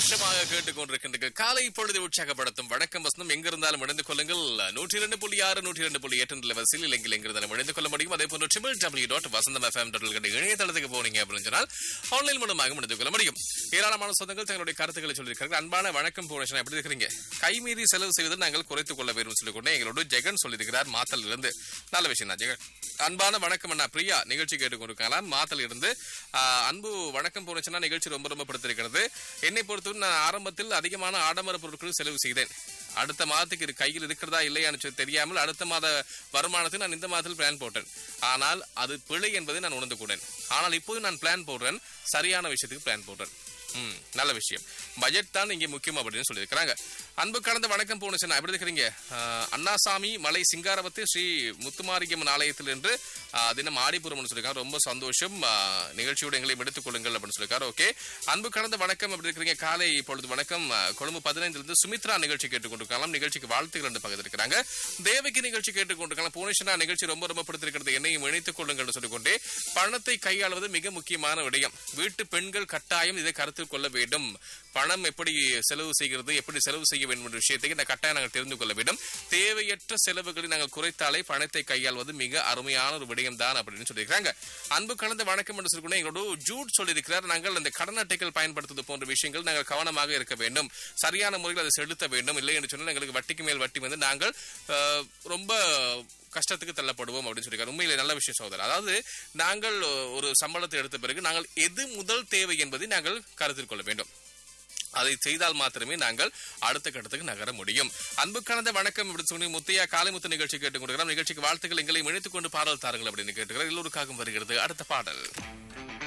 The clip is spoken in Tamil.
சந்தோஷமாக கேட்டுக்கொண்டிருக்கின்ற காலை பொழுது உற்சாகப்படுத்தும் வணக்கம் வசனம் எங்க இருந்தாலும் இணைந்து கொள்ளுங்கள் நூற்றி இரண்டு புள்ளி ஆறு நூற்றி இரண்டு புள்ளி எட்டு நிலவரசில் இலங்கையில் எங்க இருந்தாலும் இணைந்து கொள்ள முடியும் அதே போன்று triple W dot Vasantham FM dot இணையதளத்துக்கு போனீங்க அப்படின்னு சொன்னால் ஆன்லைன் மூலமாக இணைந்து கொள்ள முடியும் ஏராளமான சொந்தங்கள் தங்களுடைய கருத்துக்களை சொல்லியிருக்காங்க அன்பான வணக்கம் போனேஷன் எப்படி இருக்கிறீங்க கைமீறி செலவு செய்வதை நாங்கள் குறைத்துக் கொள்ள வேண்டும் சொல்லிக் கொண்டு எங்களோட ஜெகன் சொல்லியிருக்கிறார் மாத்தல் இருந்து நல்ல விஷயம் தான் ஜெகன் அன்பான வணக்கம் அண்ணா பிரியா நிகழ்ச்சி கேட்டுக்கொண்டிருக்கலாம் மாத்தல் இருந்து ஆஹ், அன்பு வணக்கம் போனச்சுன்னா நிகழ்ச்சி ரொம்ப ரொம்ப பிடித்திருக்கிறது என்னை பொறுத்தவரை நான் ஆரம்பத்தில் அதிகமான ஆடம்பர பொருட்கள் செலவு செய்தேன் அடுத்த மாதத்துக்கு இது கையில் இருக்கிறதா இல்லையான்னு சொல்லி தெரியாமல் அடுத்த மாத வருமானத்தை நான் இந்த மாதத்தில் பிளான் போட்டேன் ஆனால் அது பிழை என்பதை நான் உணர்ந்து கொண்டேன் ஆனால் இப்போது நான் பிளான் போடுறேன் சரியான விஷயத்துக்கு பிளான் போடுறேன் ம் நல்ல விஷயம் பட்ஜெட் தான் இங்கே முக்கியம் அப்படின்னு சொல்லியிருக்கிறாங்க அன்பு கலந்த வணக்கம் போனுச்சு எப்படி இருக்கிறீங்க ஆஹ், அண்ணாசாமி மலை சிங்காரவத்து ஸ்ரீ முத்துமாரியம்மன் ஆலயத்தில் என்று ஆஹ், தினம் ஆடிப்புறம்னு சொல்லியிருக்காங்க ரொம்ப சந்தோஷம் ஆஹ், நிகழ்ச்சியோட எங்களையும் எடுத்துக் கொள்ளுங்கள் அப்படின்னு சொல்லியிருக்காரு ஓகே அன்பு கலந்த வணக்கம் எப்படி இருக்கிறீங்க காலை இப்பொழுது வணக்கம் ஆஹ், கொழும்பு பதினைந்திலிருந்து சுமித்ரா நிகழ்ச்சி கேட்டுக்கொண்டிருக்கலாம் நிகழ்ச்சிக்கு வாழ்த்துக்கள் என்று பகிர்ந்து இருக்கிறாங்க தேவகி நிகழ்ச்சி கேட்டுக்கொண்டிருக்கலாம் புவனேஸ்வரா நிகழ்ச்சி ரொம்ப ரொம்ப பிடித்திருக்கிறது என்னையும் இணைத்துக் கொள்ளுங்கள் சொல்லிக்கொண்டே பணத்தை கையாளுவது மிக முக்கியமான விடயம் வீட்டு பெண்கள் கட்டாயம் இதை கருத்தில் கொள்ள வேண்டும் பணம் எப்படி செலவு செய்கிறது எப்படி செலவு செய்ய வேண்டும் என்ற விஷயத்தை இந்த கட்டாயம் நாங்கள் தெரிந்து கொள்ள வேண்டும் தேவையற்ற செலவுகளை நாங்கள் குறைத்தாலே பணத்தை கையாள்வது மிக அருமையான ஒரு விடயம் தான் அப்படின்னு சொல்லியிருக்காங்க அன்பு கலந்த வணக்கம் என்று சொல்லி எங்களோட ஜூட் சொல்லியிருக்கிறார் நாங்கள் அந்த கடன் அட்டைகள் பயன்படுத்துவது போன்ற விஷயங்கள் நாங்கள் கவனமாக இருக்க வேண்டும் சரியான முறையில் அதை செலுத்த வேண்டும் இல்லை என்று சொன்னால் எங்களுக்கு வட்டிக்கு மேல் வட்டி வந்து நாங்கள் அஹ், ரொம்ப கஷ்டத்துக்கு தள்ளப்படுவோம் அப்படின்னு சொல்லியிருக்காரு உண்மையிலே நல்ல விஷயம் சகோதரர் அதாவது நாங்கள் ஒரு சம்பளத்தை எடுத்த பிறகு நாங்கள் எது முதல் தேவை என்பதை நாங்கள் கருத்தில் கொள்ள வேண்டும் அதை செய்தால் மாத்திரமே நாங்கள் அடுத்த கட்டத்துக்கு நகர முடியும் அன்பு கலந்த வணக்கம் இப்படி சொல்லி முத்தையா காலைமுத்து நிகழ்ச்சி கேட்டுக் கொடுக்கிறோம் நிகழ்ச்சிக்கு வாழ்த்துக்கள் எங்களை இணைத்துக் கொண்டு பாடல் தாருங்கள் அப்படின்னு கேட்டுக்கிறார் எல்லோருக்காகவும் வருகிறது அடுத்த பாடல்